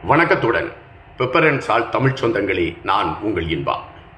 வணக்கத்துடன் பெப்பரன் சால் தமிழ் சொந்தங்களே நான் உங்கள் இன்பா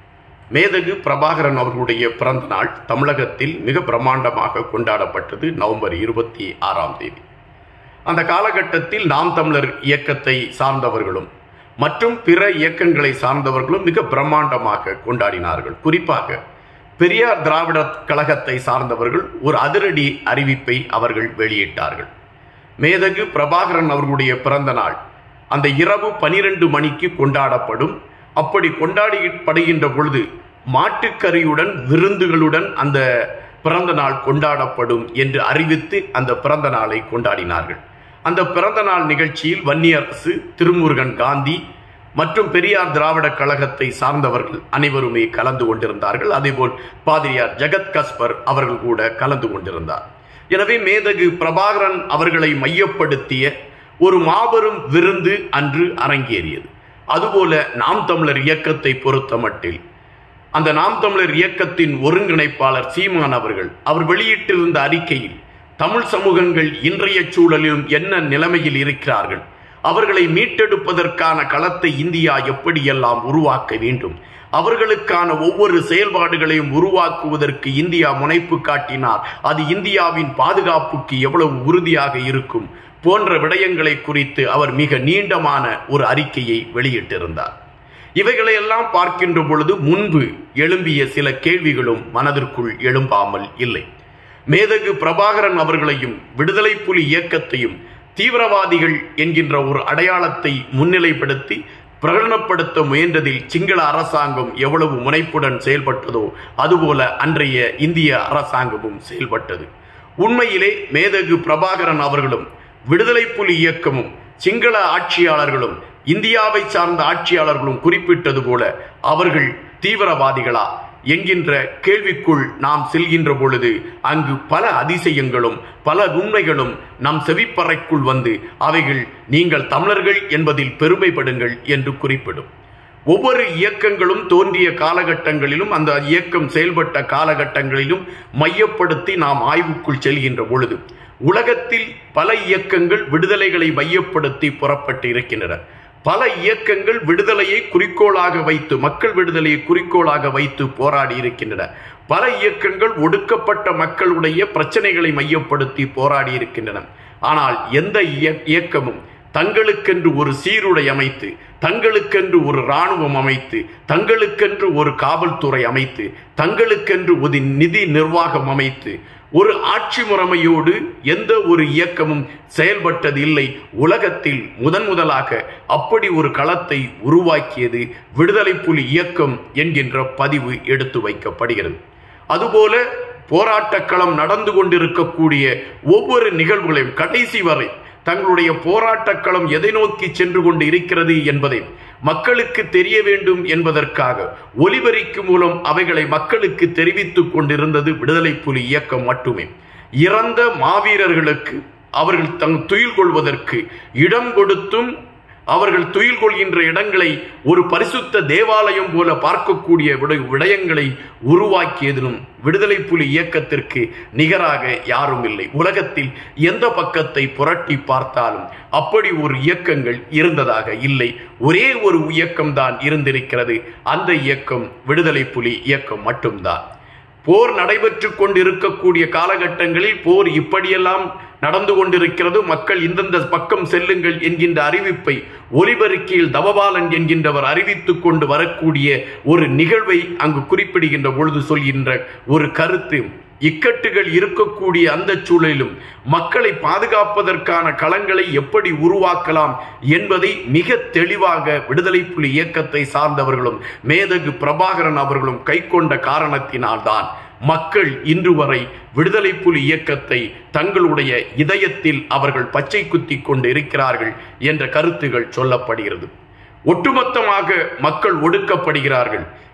மேதகு பிரபாகரன் அவர்களுடைய பிறந்த நாள் தமிழகத்தில் மிக பிரம்மாண்டமாக கொண்டாடப்பட்டது நவம்பர் இருபத்தி ஆறாம் தேதி அந்த காலகட்டத்தில் நாம் தமிழர் இயக்கத்தை சார்ந்தவர்களும் மற்றும் பிற இயக்கங்களை சார்ந்தவர்களும் மிக பிரம்மாண்டமாக கொண்டாடினார்கள் குறிப்பாக பெரியார் திராவிட கழகத்தை சார்ந்தவர்கள் ஒரு அதிரடி அறிவிப்பை அவர்கள் வெளியிட்டார்கள் மேதகு பிரபாகரன் அவர்களுடைய பிறந்த நாள் அந்த இரவு பனிரெண்டு மணிக்கு கொண்டாடப்படும் அப்படி கொண்டாடப்படுகின்ற பொழுது மாட்டுக்கறியுடன் விருந்துகளுடன் அந்த பிறந்த நாள் கொண்டாடப்படும் என்று அறிவித்து அந்த பிறந்த நாளை கொண்டாடினார்கள் அந்த பிறந்த நாள் நிகழ்ச்சியில் வன்னியரசு திருமுருகன் காந்தி மற்றும் பெரியார் திராவிட கழகத்தை சார்ந்தவர்கள் அனைவருமே கலந்து கொண்டிருந்தார்கள் அதேபோல் பாதிரியார் ஜெகத் கஸ்பர் அவர்கள் கூட கலந்து கொண்டிருந்தார் எனவே மேதகு பிரபாகரன் அவர்களை மையப்படுத்திய ஒரு மாபெரும் விருந்து அன்று அரங்கேறியது அதுபோல நாம் தமிழர் இயக்கத்தை பொறுத்த மட்டில் அந்த நாம் தமிழர் இயக்கத்தின் ஒருங்கிணைப்பாளர் சீமான் அவர்கள் அவர் வெளியிட்டிருந்த அறிக்கையில் தமிழ் சமூகங்கள் இன்றைய சூழலிலும் என்ன நிலைமையில் இருக்கிறார்கள் அவர்களை மீட்டெடுப்பதற்கான களத்தை இந்தியா எப்படியெல்லாம் உருவாக்க வேண்டும் அவர்களுக்கான ஒவ்வொரு செயல்பாடுகளையும் உருவாக்குவதற்கு இந்தியா முனைப்பு காட்டினார் அது இந்தியாவின் பாதுகாப்புக்கு எவ்வளவு உறுதியாக இருக்கும் போன்ற விடயங்களை குறித்து அவர் மிக நீண்டமான ஒரு அறிக்கையை வெளியிட்டிருந்தார் இவைகளையெல்லாம் பார்க்கின்ற பொழுது முன்பு எழும்பிய சில கேள்விகளும் மனதிற்குள் எழும்பாமல் இல்லை மேதகு பிரபாகரன் அவர்களையும் விடுதலை புலி இயக்கத்தையும் தீவிரவாதிகள் என்கின்ற ஒரு அடையாளத்தை முன்னிலைப்படுத்தி பிரகடனப்படுத்த முயன்றதில் சிங்கள அரசாங்கம் எவ்வளவு முனைப்புடன் செயல்பட்டதோ அதுபோல அன்றைய இந்திய அரசாங்கமும் செயல்பட்டது உண்மையிலே மேதகு பிரபாகரன் அவர்களும் விடுதலை புலி இயக்கமும் சிங்கள ஆட்சியாளர்களும் இந்தியாவை சார்ந்த ஆட்சியாளர்களும் குறிப்பிட்டது போல அவர்கள் தீவிரவாதிகளா என்கின்ற கேள்விக்குள் நாம் செல்கின்ற பொழுது அங்கு பல அதிசயங்களும் பல உண்மைகளும் நம் செவிப்பறைக்குள் வந்து அவைகள் நீங்கள் தமிழர்கள் என்பதில் பெருமைப்படுங்கள் என்று குறிப்பிடும் ஒவ்வொரு இயக்கங்களும் தோன்றிய காலகட்டங்களிலும் அந்த இயக்கம் செயல்பட்ட காலகட்டங்களிலும் மையப்படுத்தி நாம் ஆய்வுக்குள் செல்கின்ற பொழுது உலகத்தில் பல இயக்கங்கள் விடுதலைகளை மையப்படுத்தி புறப்பட்டு இருக்கின்றன பல இயக்கங்கள் விடுதலையை குறிக்கோளாக வைத்து மக்கள் விடுதலையை குறிக்கோளாக வைத்து போராடி இருக்கின்றன பல இயக்கங்கள் ஒடுக்கப்பட்ட மக்களுடைய பிரச்சனைகளை மையப்படுத்தி போராடி இருக்கின்றன ஆனால் எந்த இயக்கமும் தங்களுக்கென்று ஒரு சீருடை அமைத்து தங்களுக்கென்று ஒரு இராணுவம் அமைத்து தங்களுக்கென்று ஒரு காவல்துறை அமைத்து தங்களுக்கென்று ஒரு நிதி நிர்வாகம் அமைத்து ஒரு ஆட்சி முறைமையோடு எந்த ஒரு இயக்கமும் செயல்பட்டது இல்லை உலகத்தில் முதன் முதலாக அப்படி ஒரு களத்தை உருவாக்கியது விடுதலை புலி இயக்கம் என்கின்ற பதிவு எடுத்து வைக்கப்படுகிறது அதுபோல போராட்டக் களம் நடந்து கொண்டிருக்கக்கூடிய ஒவ்வொரு நிகழ்வுகளையும் கடைசி வரை தங்களுடைய போராட்டக் களம் எதை நோக்கி சென்று கொண்டு இருக்கிறது என்பதை மக்களுக்கு தெரிய வேண்டும் என்பதற்காக ஒலிபரிக்கு மூலம் அவைகளை மக்களுக்கு தெரிவித்துக் கொண்டிருந்தது விடுதலை புலி இயக்கம் மட்டுமே இறந்த மாவீரர்களுக்கு அவர்கள் தங் துயில் கொள்வதற்கு இடம் கொடுத்தும் அவர்கள் துயில் கொள்கின்ற இடங்களை ஒரு பரிசுத்த தேவாலயம் போல பார்க்கக்கூடிய விடயங்களை உருவாக்கியதிலும் விடுதலை புலி இயக்கத்திற்கு நிகராக யாரும் இல்லை உலகத்தில் எந்த பக்கத்தை புரட்டி பார்த்தாலும் அப்படி ஒரு இயக்கங்கள் இருந்ததாக இல்லை ஒரே ஒரு இயக்கம்தான் இருந்திருக்கிறது அந்த இயக்கம் விடுதலை புலி இயக்கம் மட்டும்தான் போர் நடைபெற்று கொண்டிருக்கக்கூடிய காலகட்டங்களில் போர் இப்படியெல்லாம் நடந்து கொண்டிருக்கிறது மக்கள் இந்தந்த பக்கம் செல்லுங்கள் என்கின்ற அறிவிப்பை ஒலிபெருக்கியில் தவபாலன் என்கின்றவர் அறிவித்துக் கொண்டு வரக்கூடிய ஒரு நிகழ்வை அங்கு குறிப்பிடுகின்ற பொழுது சொல்கின்ற ஒரு கருத்து இக்கட்டுகள் இருக்கக்கூடிய அந்த சூழலிலும் மக்களை பாதுகாப்பதற்கான களங்களை எப்படி உருவாக்கலாம் என்பதை மிக தெளிவாக விடுதலை புலி இயக்கத்தை சார்ந்தவர்களும் மேதகு பிரபாகரன் அவர்களும் கைக்கொண்ட காரணத்தினால்தான் மக்கள் இன்று வரை விடுதலை புலி இயக்கத்தை தங்களுடைய இதயத்தில் அவர்கள் பச்சை குத்தி கொண்டு இருக்கிறார்கள் என்ற கருத்துகள் சொல்லப்படுகிறது ஒட்டுமொத்தமாக மக்கள் ஒடுக்கப்படுகிறார்கள்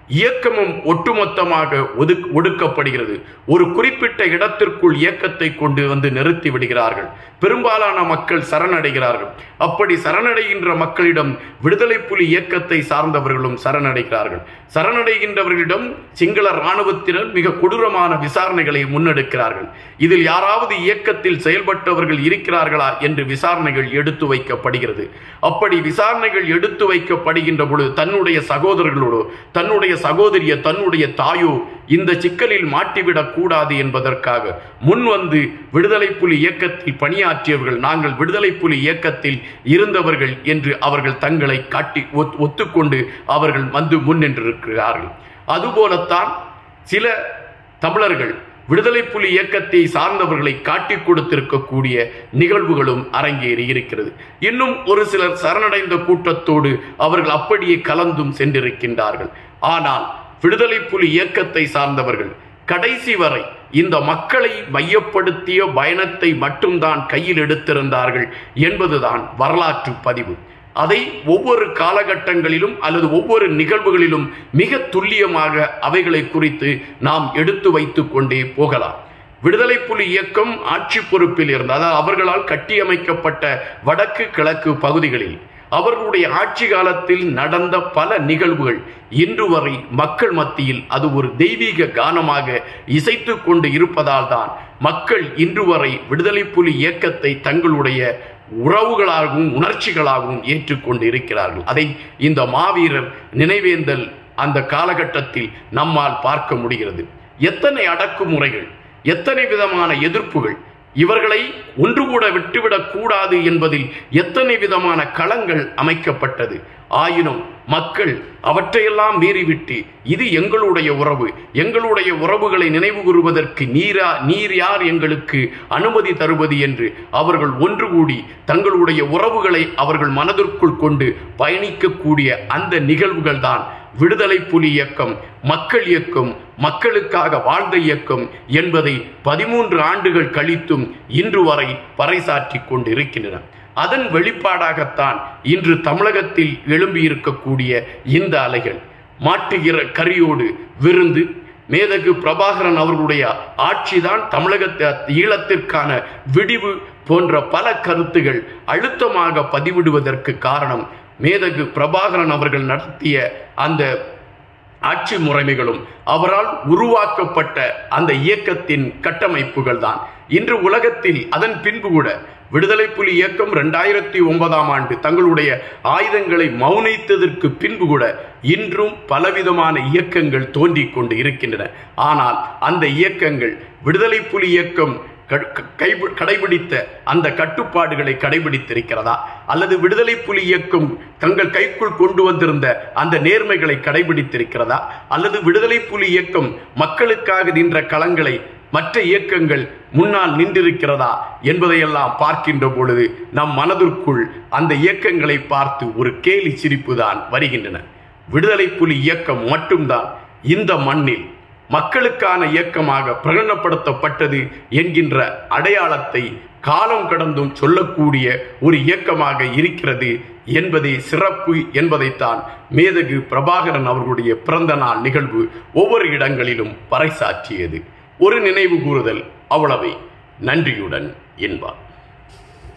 இயக்கமும் ஒட்டுமொத்தமாக ஒதுக் ஒடுக்கப்படுகிறது ஒரு குறிப்பிட்ட இடத்திற்குள் இயக்கத்தை கொண்டு வந்து நிறுத்தி விடுகிறார்கள் பெரும்பாலான மக்கள் சரணடைகிறார்கள் அப்படி சரணடைகின்ற மக்களிடம் விடுதலை புலி இயக்கத்தை சார்ந்தவர்களும் சரணடைகிறார்கள் சரணடைகின்றவர்களிடம் சிங்கள இராணுவத்தினர் மிக கொடூரமான விசாரணைகளை முன்னெடுக்கிறார்கள் இதில் யாராவது இயக்கத்தில் செயல்பட்டவர்கள் இருக்கிறார்களா என்று விசாரணைகள் எடுத்து வைக்கப்படுகிறது அப்படி விசாரணைகள் எடுத்து வைக்கப்படுகின்ற பொழுது தன்னுடைய சகோதரர்களோடு தன்னுடைய சகோதரிய தன்னுடைய தாயோ இந்த சிக்கலில் மாட்டிவிடக் கூடாது என்பதற்காக முன் வந்து விடுதலை புலி இயக்கத்தில் பணியாற்றியவர்கள் நாங்கள் விடுதலை புலி இயக்கத்தில் இருந்தவர்கள் என்று அவர்கள் தங்களை காட்டி ஒத்- ஒத்துக்கொண்டு அவர்கள் வந்து முன்னின்றிருக்கிறார்கள் அதுபோலத்தான் சில தமிழர்கள் விடுதலை புலி இயக்கத்தை சார்ந்தவர்களை காட்டிக் கொடுத்திருக்கக்கூடிய நிகழ்வுகளும் அரங்கேறி இருக்கிறது இன்னும் ஒரு சிலர் சரணடைந்த கூட்டத்தோடு அவர்கள் அப்படியே கலந்தும் சென்றிருக்கின்றார்கள் ஆனால் விடுதலை புலி இயக்கத்தை சார்ந்தவர்கள் கடைசி வரை இந்த மக்களை மையப்படுத்திய பயணத்தை மட்டும்தான் கையில் எடுத்திருந்தார்கள் என்பதுதான் வரலாற்று பதிவு அதை ஒவ்வொரு காலகட்டங்களிலும் அல்லது ஒவ்வொரு நிகழ்வுகளிலும் மிக துல்லியமாக அவைகளை குறித்து நாம் எடுத்து வைத்துக் கொண்டே போகலாம் விடுதலை புலி இயக்கம் ஆட்சி பொறுப்பில் இருந்த அதாவது அவர்களால் கட்டியமைக்கப்பட்ட வடக்கு கிழக்கு பகுதிகளில் அவர்களுடைய ஆட்சி காலத்தில் நடந்த பல நிகழ்வுகள் இன்று வரை மக்கள் மத்தியில் அது ஒரு தெய்வீக கானமாக இசைத்து கொண்டு இருப்பதால் தான் மக்கள் இன்று வரை விடுதலை புலி இயக்கத்தை தங்களுடைய உறவுகளாகவும் உணர்ச்சிகளாகவும் ஏற்றுக்கொண்டு இருக்கிறார்கள் அதை இந்த மாவீரர் நினைவேந்தல் அந்த காலகட்டத்தில் நம்மால் பார்க்க முடிகிறது எத்தனை அடக்குமுறைகள் எத்தனை விதமான எதிர்ப்புகள் இவர்களை ஒன்று கூட விட்டுவிடக் கூடாது என்பதில் எத்தனை விதமான களங்கள் அமைக்கப்பட்டது ஆயினும் மக்கள் அவற்றையெல்லாம் மீறிவிட்டு இது எங்களுடைய உறவு எங்களுடைய உறவுகளை நினைவு கூறுவதற்கு நீரா நீர் யார் எங்களுக்கு அனுமதி தருவது என்று அவர்கள் ஒன்று கூடி தங்களுடைய உறவுகளை அவர்கள் மனதிற்குள் கொண்டு பயணிக்கக்கூடிய அந்த நிகழ்வுகள் தான் விடுதலை புலி இயக்கம் மக்கள் இயக்கம் மக்களுக்காக வாழ்ந்த இயக்கம் என்பதை பதிமூன்று ஆண்டுகள் கழித்தும் இன்று வரை பறைசாற்றிக் கொண்டிருக்கின்றன அதன் வெளிப்பாடாகத்தான் இன்று தமிழகத்தில் எழும்பியிருக்கக்கூடிய இந்த அலைகள் மாட்டுகிற கரியோடு விருந்து மேதகு பிரபாகரன் அவர்களுடைய ஆட்சிதான் தமிழகத்தை ஈழத்திற்கான விடிவு போன்ற பல கருத்துகள் அழுத்தமாக பதிவிடுவதற்கு காரணம் மேதகு பிரபாகரன் அவர்கள் நடத்திய அந்த ஆட்சி முறைமைகளும் அவரால் உருவாக்கப்பட்ட அந்த இயக்கத்தின் கட்டமைப்புகள் தான் இன்று உலகத்தில் அதன் பின்பு கூட விடுதலை புலி இயக்கம் ரெண்டாயிரத்தி ஒன்பதாம் ஆண்டு தங்களுடைய ஆயுதங்களை மௌனித்ததற்கு பின்பு கூட இன்றும் பலவிதமான இயக்கங்கள் தோன்றிக் கொண்டு இருக்கின்றன ஆனால் அந்த இயக்கங்கள் விடுதலை புலி இயக்கம் க- க- கைபி- கடைபிடித்த அந்த கட்டுப்பாடுகளை கடைபிடித்திருக்கிறதா அல்லது விடுதலை புலி இயக்கம் தங்கள் கைக்குள் கொண்டு வந்திருந்த அந்த நேர்மைகளை கடைபிடித்திருக்கிறதா அல்லது விடுதலை புலி இயக்கம் மக்களுக்காக நின்ற களங்களை மற்ற இயக்கங்கள் முன்னால் நின்றிருக்கிறதா என்பதையெல்லாம் பார்க்கின்ற பொழுது நம் மனதிற்குள் அந்த இயக்கங்களை பார்த்து ஒரு கேலி சிரிப்பு தான் வருகின்றன விடுதலை புலி இயக்கம் மட்டும்தான் இந்த மண்ணில் மக்களுக்கான இயக்கமாக பிரகடனப்படுத்தப்பட்டது என்கின்ற அடையாளத்தை காலம் கடந்தும் சொல்லக்கூடிய ஒரு இயக்கமாக இருக்கிறது என்பதே சிறப்பு என்பதைத்தான் மேதகு பிரபாகரன் அவர்களுடைய பிறந்த நாள் நிகழ்வு ஒவ்வொரு இடங்களிலும் பறைசாற்றியது ஒரு நினைவு கூறுதல் அவ்வளவே நன்றியுடன் என்பார்